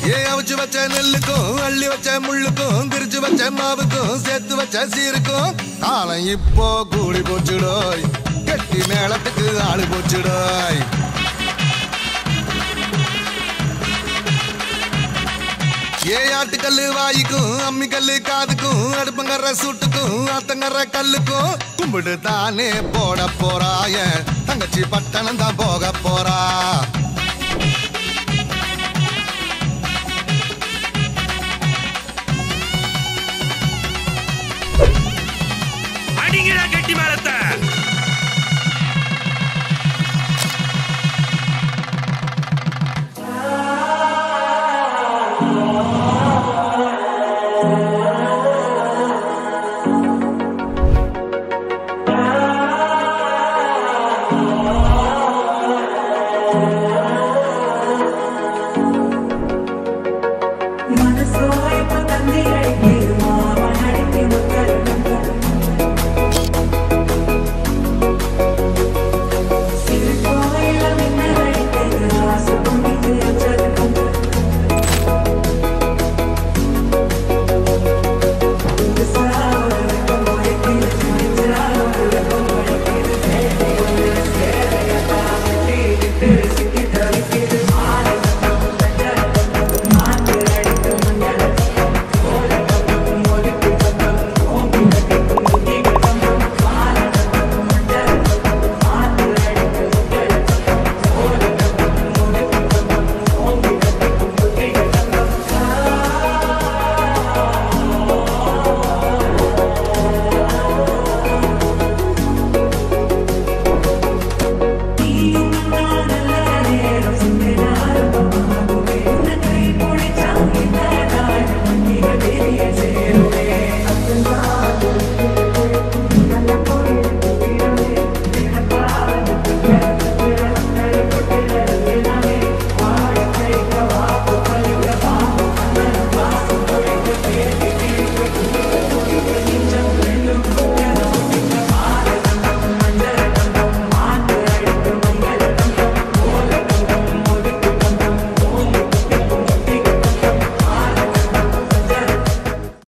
ஏ அவிச்சு வச்ச நெல்லுக்கும் அள்ளி வச்ச முள்ளுக்கும் திரிச்சு வச்ச மாவுக்கும் சேர்த்து வச்ச சீருக்கும் காலம் இப்போ கூடி போச்சுடோய் கெட்டி மேளத்துக்கு ஆளு போச்சுடோய் ஏ ஆட்டுக்கல்லு வாய்க்கும் அம்மிக்கல்லு காதுக்கும் அடுப்பங்கற சூட்டுக்கும் ஆத்தங்கற கல்லுக்கும் கும்பிடு தானே போட போறாய தங்கச்சி பட்டணம் தான் போக போறா